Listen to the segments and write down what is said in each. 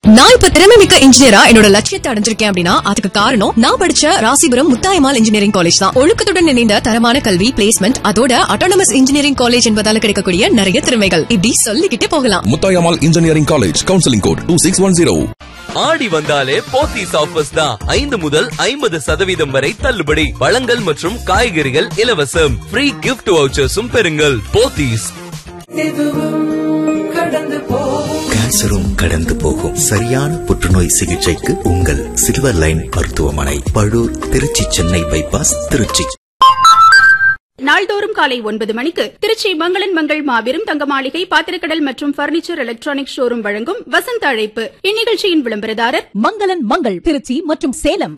நான் இப்ப திறமை மிக்க இன்ஜினியரா என்னோட லட்சியத்தை அடைஞ்சிருக்கேன் அப்படின்னா அதுக்கு காரணம் நான் படிச்ச ராசிபுரம் முத்தாயமால் இன்ஜினியரிங் காலேஜ் தான் ஒழுக்கத்துடன் இணைந்த தரமான கல்வி பிளேஸ்மெண்ட் அதோட அட்டானமஸ் இன்ஜினியரிங் காலேஜ் என்பதால கிடைக்கக்கூடிய நிறைய திறமைகள் இப்படி சொல்லிக்கிட்டே போகலாம் Muthayammal engineering college counselling code two six one zero Aadi வந்தாலே போத்தீஸ் ஆஃபர்ஸ் தான் ஐந்து முதல் ஐம்பது சதவீதம் வரை தள்ளுபடி பழங்கள் மற்றும் காய்கறிகள் இலவசம் ஃப்ரீ கிஃப்ட் வவுச்சர்ஸும் பெறுங்கள் போத்தீஸ் கேன்சரும் கடந்து போகும் சரியான புற்றுநோய் சிகிச்சைக்கு உங்கள் சில்வர் லைன் மருத்துவமனை பழூர் திருச்சி சென்னை பைபாஸ் திருச்சி நாள்தோறும் காலை ஒன்பது மணிக்கு திருச்சி மங்களன் மங்கள் மாபெரும் தங்க மாளிகை பாத்திரக்கடல் மற்றும் பர்னிச்சர் எலக்ட்ரானிக் ஷோரூம் வழங்கும் வசந்த அழைப்பு இந்நிகழ்ச்சியின் விளம்பரதாரர் மங்களன் மங்கள் திருச்சி மற்றும் சேலம்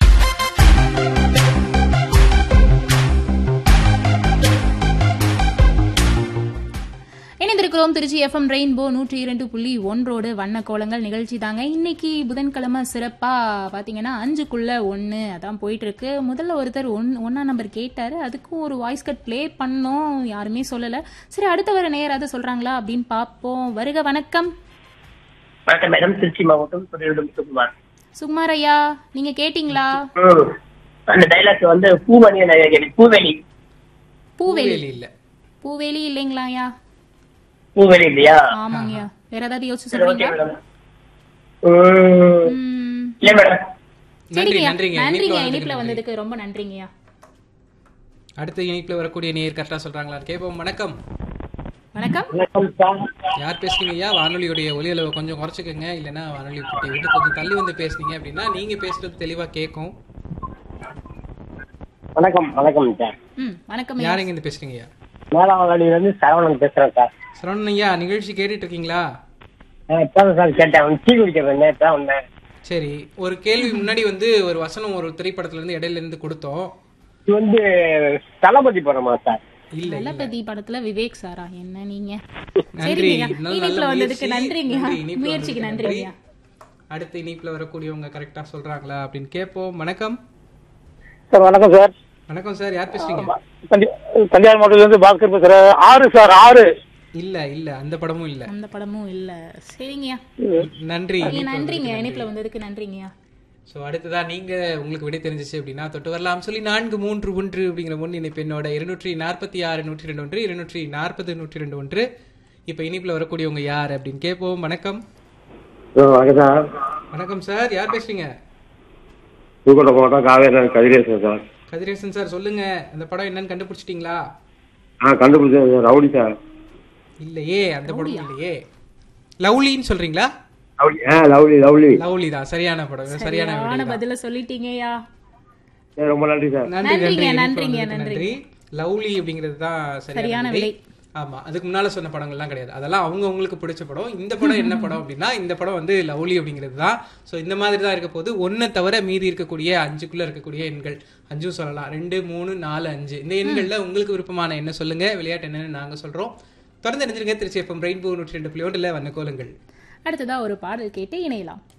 இணைந்திருக்கிறோம் திருச்சி எஃப்எம் ரெயின்போ நூற்றி இரண்டு புள்ளி ஒன்றோடு வண்ண கோலங்கள் நிகழ்ச்சி தாங்க இன்னைக்கு புதன்கிழமை சிறப்பா பாத்தீங்கன்னா அஞ்சுக்குள்ள ஒன்னு அதான் போயிட்டு இருக்கு முதல்ல ஒருத்தர் ஒன் ஒன்னா நம்பர் கேட்டாரு அதுக்கும் ஒரு வாய்ஸ் கட் ப்ளே பண்ணோம் யாருமே சொல்லல சரி அடுத்த வர நேராவது சொல்றாங்களா அப்படின்னு பாப்போம் வருக வணக்கம் வணக்கம் மேடம் திருச்சி மாவட்டம் துறையுடன் சுகுமார் சுகுமார் ஐயா நீங்க கேட்டீங்களா ம். அந்த டைலாக் வந்து பூமணி நாயகி பூவெளி பூவேலி பூவேலி இல்லைங்களா ஐயா பூவெளி இல்லையா ஆமாங்கய்யா வேற ஏதாவது யோசிச்சு சரி ஓகே சொல்றீங்களா மேடம் ம். ம், இல்ல மேடம் சரிங்கய்யா நன்றிங்க. நன்றிங்க இணைப்புல இனிப்புல வந்ததுக்கு வந்ததுக்கு ரொம்ப நன்றிங்கய்யா அடுத்த இணைப்புல வரக்கூடிய நேர் கரெக்டா சொல்றாங்களா கேட்போம் வணக்கம் வணக்கம் வணக்கம் சார் யார் பேசுறீங்க ஐயா வானொலியுடைய ஒலி அளவை கொஞ்சம் குறைச்சிக்கோங்க இல்லைன்னா வானொலி குட்டி விட்டு கொஞ்சம் தள்ளி வந்து பேசுனீங்க அப்படின்னா நீங்க பேசுறது தெளிவா கேட்கும் வணக்கம் வணக்கம் சார் ம் வணக்கம் ஐயா. யாருங்க இருந்து பேசுறீங்க ஐயா மேலாவளியில இருந்து சரவணன் பேசுறேன் சார் சரவணன் ஐயா நிகழ்ச்சி கேட்டுட்டு இருக்கீங்களா நான் இப்பதான் சார் கேட்டேன் டீ குடிக்கிறேன் நேற்று வந்தேன் சரி ஒரு கேள்வி முன்னாடி வந்து ஒரு வசனம் ஒரு திரைப்படத்துல இருந்து இடையில இருந்து கொடுத்தோம் இது வந்து தளபதி படமா சார் இல்ல இல்ல. தளபதி படத்துல விவேக் சாரா என்ன நீங்க நன்றி சரிங்கய்யா. நல்ல இனிப்புல நல்ல வந்ததுக்கு முயற்சி. நன்றிங்க நன்றி, இனிப்புல முயற்சிக்கு வந்ததுக்கு நன்றிங்க அடுத்த இனிப்புல வரக்கூடியவங்க கரெக்டா சொல்றாங்களா அப்படின்னு கேட்போம் வணக்கம் சார் வணக்கம் சார் வணக்கம் சார் யார் பேசுறீங்க தஞ்சாவூர் மாவட்டத்துல இருந்து பாஸ்கர் பேசுறேன் ஆறு சார் ஆறு இல்ல இல்ல அந்த படமும் இல்ல அந்த படமும் இல்ல சரிங்கய்யா நன்றி நீங்க இனிப்புல நன்றிங்க வந்ததுக்கு இனிப்புல வந்ததுக்கு நன்றிங்கய்யா ஸோ அடுத்ததா நீங்க உங்களுக்கு விடை தெரிஞ்சிச்சு அப்படின்னா தொட்டு வரலாம் சொல்லி நான்கு மூன்று ஒன்று அப்படிங்கிற முன் இணைப்பு என்னோட இருநூற்றி நாற்பத்தி ஆறு நூற்றி ரெண்டு ஒன்று இருநூற்றி நாற்பது நூற்றி ரெண்டு ஒன்று இப்போ இனிப்புல வரக்கூடியவங்க யார் அப்படின்னு கேட்போம் வணக்கம் வணக்கம் சார் வணக்கம் சார் யார் பேசுறீங்க புதுக்கோட்டை மாவட்டம் காவேரி கதிரேசன் சார் கதிரேசன் சார் சொல்லுங்க அந்த படம் என்னன்னு கண்டுபிடிச்சிட்டீங்களா ஆ கண்டுபிடிச்சேன் ரவுடி சார் இல்லையே அந்த படம் இல்லையே லவ்லின்னு சொல்றீங்களா லவ்லி ஆ லவ்லி லவ்லி லவ்லி தான் சரியான படம் சரியான விடை சரியான தான். பதில சொல்லிட்டீங்கய்யா சரி, ரொம்ப நன்றி சார் நன்றி நன்றி நன்றிங்க, இனிப்புல நன்றிங்க, வந்ததுக்கு நன்றி. நன்றி லவ்லி அப்படிங்கிறது தான் சரியான சரியான விடை. விடை ஆமா அதுக்கு முன்னால சொன்ன படங்கள்லாம் கிடையாது அதெல்லாம் அவங்க அவங்களுக்கு பிடிச்ச படம் இந்த படம் என்ன படம் அப்படின்னா இந்த படம் வந்து லவ்லி அப்படிங்கிறது தான் ஸோ இந்த மாதிரி தான் இருக்க போது ஒன்றை தவிர மீதி இருக்கக்கூடிய அஞ்சுக்குள்ள இருக்கக்கூடிய எண்கள் அஞ்சும் சொல்லலாம் ரெண்டு மூணு நாலு அஞ்சு இந்த எண்கள்ல உங்களுக்கு விருப்பமான என்ன சொல்லுங்க விளையாட்டு என்னன்னு நாங்க சொல்றோம் தொடர்ந்து நினைஞ்சிருங்க திருச்சி எஃப்எம் ரெயின்போ நூற்றி ரெண்டு புள்ளி ஒன்றில் வண்ண கோலங்கள் அடுத்ததா ஒரு பாடல் கேட்டு இணையலாம்